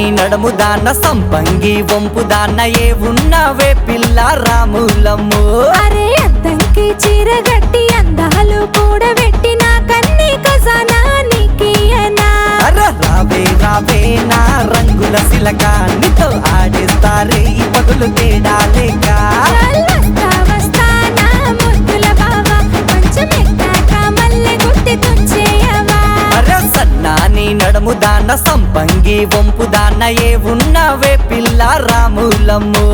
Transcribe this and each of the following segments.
నీ నడుము దాన్న సంపంగి వంపు దాన్న ఏ ఉన్నవే పిల్ల రాములమ్ము అరే అద్దంకి చీర గట్టి అందాలు కూడబెట్టి నా కన్నీ ఖజానా నీకియనా అర రావే రావే నా రంగుల సిలక నీతో ఆడిస్తారే ఈ పగులు తేడా లేక వస్తా వస్తా నా ముద్దుల బావా కొంచెం ఎక్కాక మల్లె గుట్టి తుంచేయవా అర సన్నా నీ నడుము దాన్న సంపంగి వంపు దాన్న ఏ ఉన్నవే పిల్ల రాములమ్ము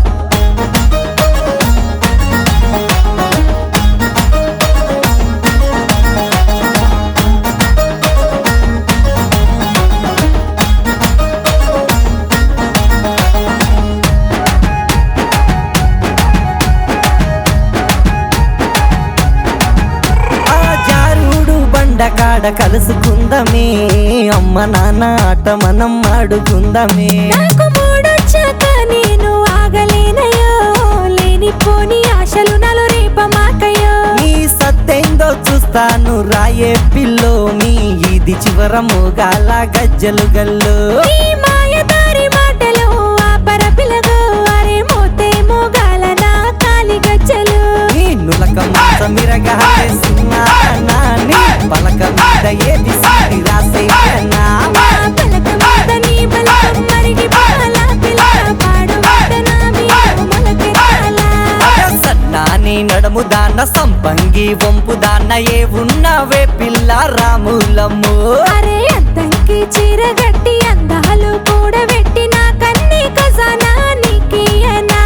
ఆ జారుడు బండకాడ కలుసుకుందమే అమ్మ నాన్న ఆట మనం ఆడుకుందమే నాకు మూడొచ్చాక నేను ఆగలేనయో లేనిపోని ఆశలు నలు రేపమాకయో నీ సత్తేందో చూస్తాను రాయే పిల్లో నీ ఇది చివరము గాల గజ్జలు గల్లు ఈ మాయదారి మాటలు ఆపర పిలగో అరే మోతే మోగాల నా కాలి గజ్జలు నీ నులక మాస మిరగాలేసున్నానా నీ పలక మీద ఏది సారి రాసేనా మా పలక మీద నీ బలకం మరిగి పాల పిలక పాడు మాట నా మీద మొలకెత్తాల. సన్నా నీ నడుము దాన్న సంపంగి వంపు దాన్న ఏ ఉన్నవే పిల్ల రాములమ్ము అరే అద్దంకి చీర గట్టి అందాలు కూడబెట్టి నా కన్నీ ఖజానా నీకియనా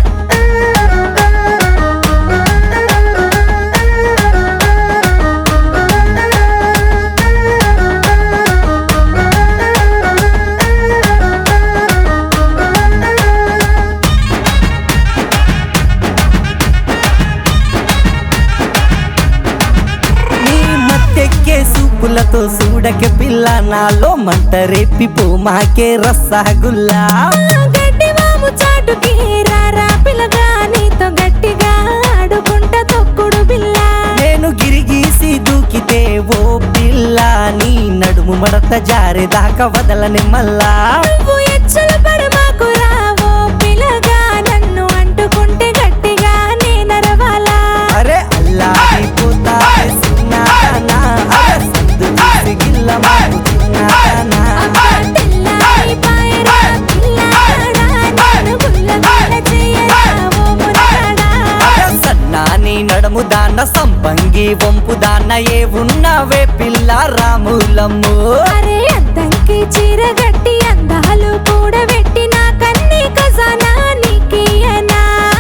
నీ మత్తెక్కే సూపులతో చూడకే పిల్ల నాలో మంట రేపి పో మాకే రసగుల్లా గడ్డి వాము చాటుకి రారా పిల్లగా నీతో గట్టిగా ఆడుకుంటా తొక్కుడు బిల్ల నేను గిరిగీసి దూకితే ఓ పిల్ల నీ నడుము మడత జారేదాకా వదలని మల్లా నువ్వు ఎచ్చలు పడమాకు రావో పిల్లగా నన్ను అంటుకుంటే గట్టిగా నే నరవాలా అరే అల్లాడిపోతా చిన్నానా అరే సద్దు చూసి గిల్ల మాకు చిన్నానా అబ్బా తెల్లారి పాయరా పిల్లాడా నన్ను గుల్లగొల్ల చేయరా ఓ మునగాడా అరే సన్నా నీ నడుము దాన్న సంపంగి వంపు దాన్న ఏ ఉన్నవే పిల్ల రాములమ్ము అరే అద్దంకి చీర గట్టి అందాలు కూడబెట్టి నా కన్నీ ఖజానా నీకియనా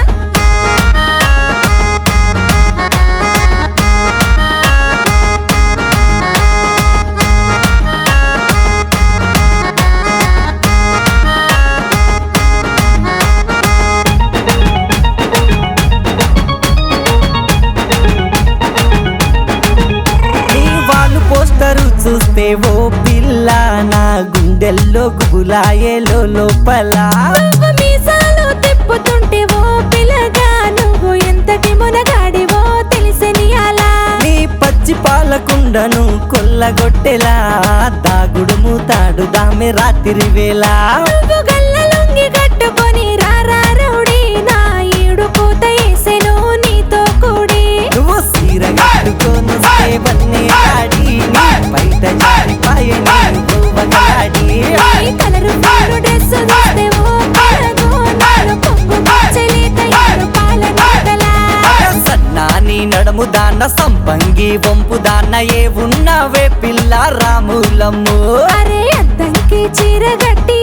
నీ వాళ్ళు పోస్టరు చూస్తే ఓ పిల్ల నా గుండెల్లో గుబులాయేలో లోపల నువ్వు మీసాలు తిప్పుతుంటే ఓ పిల్లగా నువ్వు ఎంతటి మునగాడివో తెలిసని అలా నీ పచ్చి పాలకుండను కొల్లగొట్టెలా దాగుడు మూతాడు దామె రాత్రి వేళ నువ్వు గల్ల లుంగి కట్టుకొని రారా రౌడీ నా ఈడు పూత వేసెను నీతో కూడి నువ్వు సీర కట్టుకోను సేవన్నే ఆడి నీ బయట జారిపాయే నీ గోవగలాడి నీ కలరు పాడు డ్రెస్ చూస్తే ఓ పిల్లగో నాలో పొంగు పచ్చలి తయారు పాల నీడలా సన్నా నీ నడుము దాన్న సంపంగి వంపు దాన్న ఏ ఉన్నవే పిల్ల రాములమ్ము అరే అద్దంకి చీర గట్టి